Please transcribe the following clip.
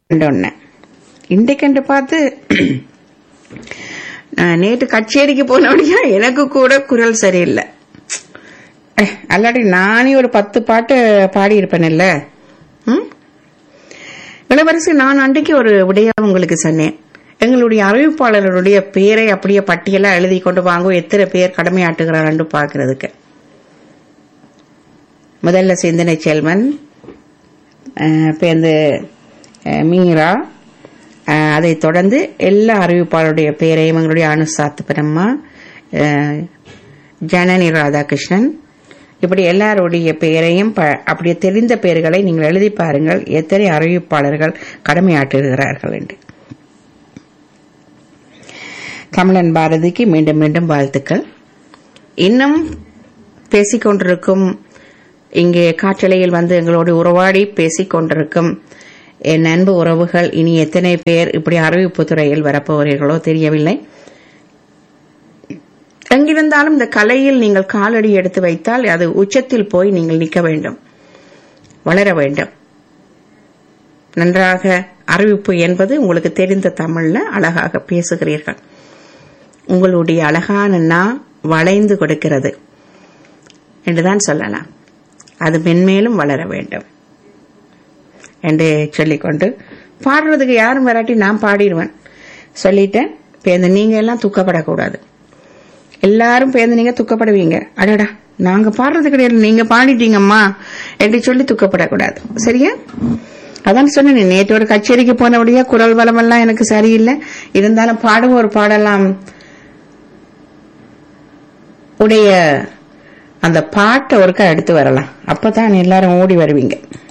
ஒன்று இன்றைக்கண்டு பார்த்து நான் நேற்று கச்சேரிக்கு போனபடியா எனக்கு கூட குரல் சரியில்லை அஹ், அல்லாடி நானே ஒரு பத்து பாட்டு பாடியிருப்பேன்ல ம் இளவரசி நான் அன்றைக்கு ஒரு விடயம் உங்களுக்கு சொன்னேன் எங்களுடைய அறிவிப்பாளர்களுடைய பேரை அப்படியே பட்டியலா எழுதி கொண்டு வாங்க எத்தனை பேர் கடமையாட்டுகிறார்கள் பார்க்கறதுக்கு முதல்ல சிந்தனை செல்வன் அஹ், பேருந்து அஹ், மீரா அஹ், அதைத் தொடர்ந்து எல்லா அறிவிப்பாளருடைய பேரையும் எங்களுடைய அனுசாத்து பிரம்மா அஹ், ஜனனி ராதாகிருஷ்ணன் இப்படி எல்லாருடைய பெயரையும் ப- அப்படியே தெரிந்த பெயர்களை நீங்கள் எழுதி பாருங்கள் எத்தனை அறிவிப்பாளர்கள் கடமையாற்றுகிறார்கள் என்று கமலன் பாரதிக்கு மீண்டும் மீண்டும் வாழ்த்துக்கள் இன்னும் பேசிக்கொண்டிருக்கும் இங்கே காற்றலையில் வந்து எங்களோடு உறவாடி பேசிக் கொண்டிருக்கும் என் அன்பு உறவுகள் இனி எத்தனை பேர் இப்படி அறிவிப்பு துறையில் வரப்போகிறீர்களோ தெரியவில்லை எங்கிருந்தாலும் இந்த கலையில் நீங்கள் காலடி எடுத்து வைத்தால் அது உச்சத்தில் போய் நீங்கள் நிற்க வேண்டும் வளர வேண்டும் நன்றாக அறிவிப்பு என்பது உங்களுக்கு தெரிந்த தமிழ்ல அழகாக பேசுகிறீர்கள் உங்களுடைய அழகான நா வளைந்து கொடுக்கிறது என்றுதான் சொல்லலாம் அது மென்மேலும் வளர வேண்டும் என்று சொல்லிக்கொண்டு பாடுறதுக்கு யாரும் வராட்டி நான் பாடிடுவேன் சொல்லிட்டேன் பேருந்து நீங்க எல்லாம் துக்கப்படக்கூடாது எல்லாரும் பேருந்து நீங்க துக்கப்படுவீங்க அடடா நாங்க பாடுறது கிடையாது நீங்க பாடிட்டீங்கம்மா என்று சொல்லி துக்கப்படக்கூடாது சரியா அதான் சொன்னேன் நேற்று ஒரு கச்சேரிக்கு போனபடியா குரல் வளமெல்லாம் எனக்கு சரியில்லை இருந்தாலும் பாடும் ஒரு பாடலாம் உடைய அந்த பாட்டை ஒருக்கா எடுத்து வரலாம் அப்பதான் எல்லாரும் ஓடி வருவீங்க